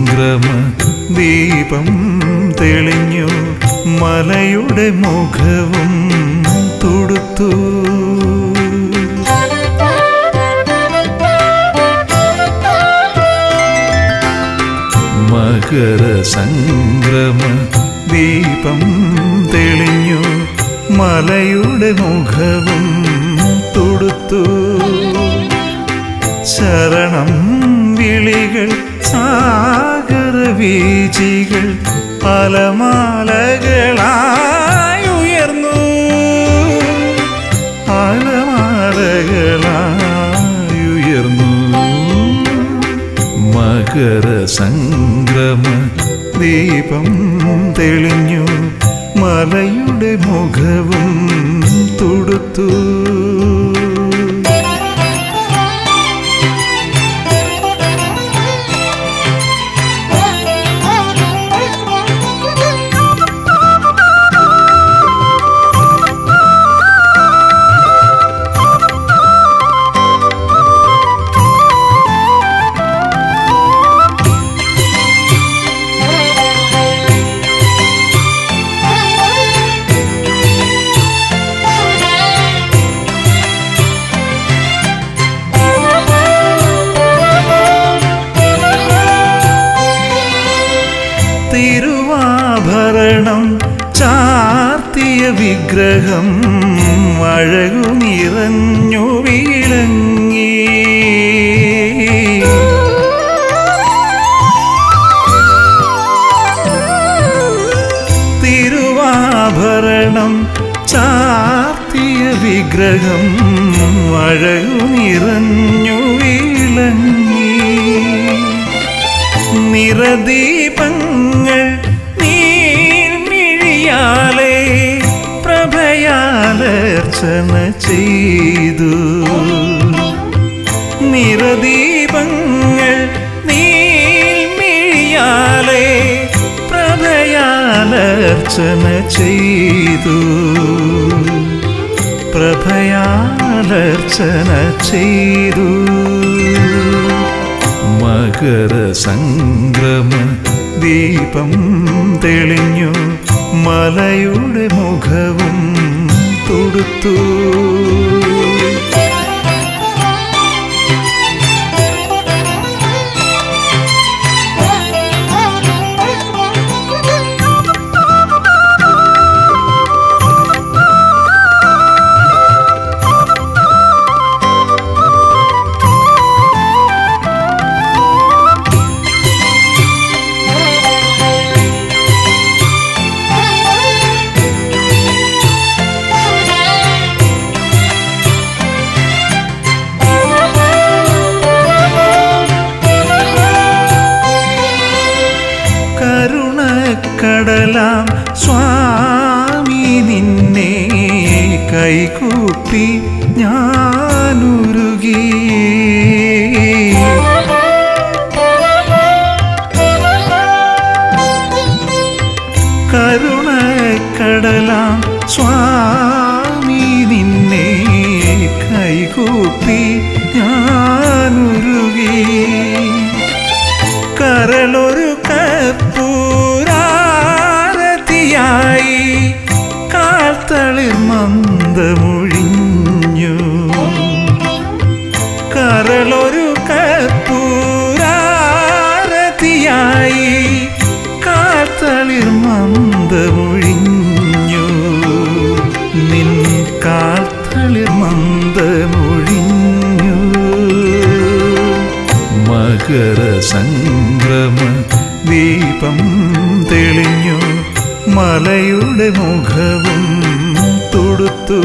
സംക്രമ ദീപം തെളിഞ്ഞു മലയുടെ മുഖവും തുടുത്തു മകര സംക്രമ ദീപം തെളിഞ്ഞു മലയുടെ മുഖവും തുടുത്തു ശരണം വിളികൾ സാഗര വീചികൾ അലമാലകളായി ഉയർന്നു അലമാലകളായി ഉയർന്നു മകര സംക്രമ ദീപം തെളിഞ്ഞു മലയുടെ മുഖവും തുടുത്തു തിരുവാഭരണം ചാർത്തിയ വിഗ്രഹം അഴകു നിറഞ്ഞു വിളങ്ങി തിരുവാഭരണം ചാർത്തിയ വിഗ്രഹം അഴകു നിറഞ്ഞു വിളങ്ങി നിറദീപങ്ങൾ നീർമിഴിയാലെ പ്രഭയാലർച്ചന ചെയ്തു നിറദീപങ്ങൾ നീർമിഴിയാലെ പ്രഭയാലർച്ചന ചെയ്തു പ്രഭയാലർച്ചന ചെയ്തു മകര സംക്രമ ദീപം തെളിഞ്ഞു മലയുടെ മുഖവും തുടുത്തു കരുണക്കടലാം സ്വാമി നിന്നെ കൈകൂപ്പി ഞാനുരുകി കരുണക്കടലാം സ്വാമി നിന്നെ കൈകൂപ്പി ഞാനുരുകി കരളൊരു കപ്പൂരാരതിയായി കാൽത്തളിർ മന്ദമൊഴിഞ്ഞു കരളൊരു കപ്പൂരാരതിയായി കാൽത്തളിർ മന്ദമൊഴിഞ്ഞു നിൻ കാൽത്തളിർ മന്ദമൊഴിഞ്ഞു മകര സംക്രമ ദീപം തെളിഞ്ഞു മലയുടെ മുഖവും തുടുത്തു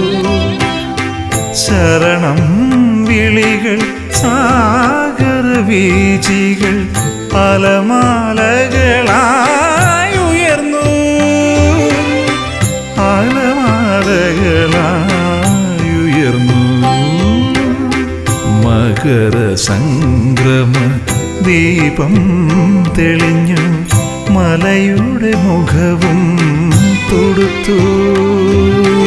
ശരണം വിളികൾ സാഗര വീചികൾ അലമാലകളായി ഉയർന്നു അലമാലകളായി ഉയർന്നു മകര സംക്രമ ദീപം തെളിഞ്ഞു മലയുടെ മുഖവും തുടുത്തു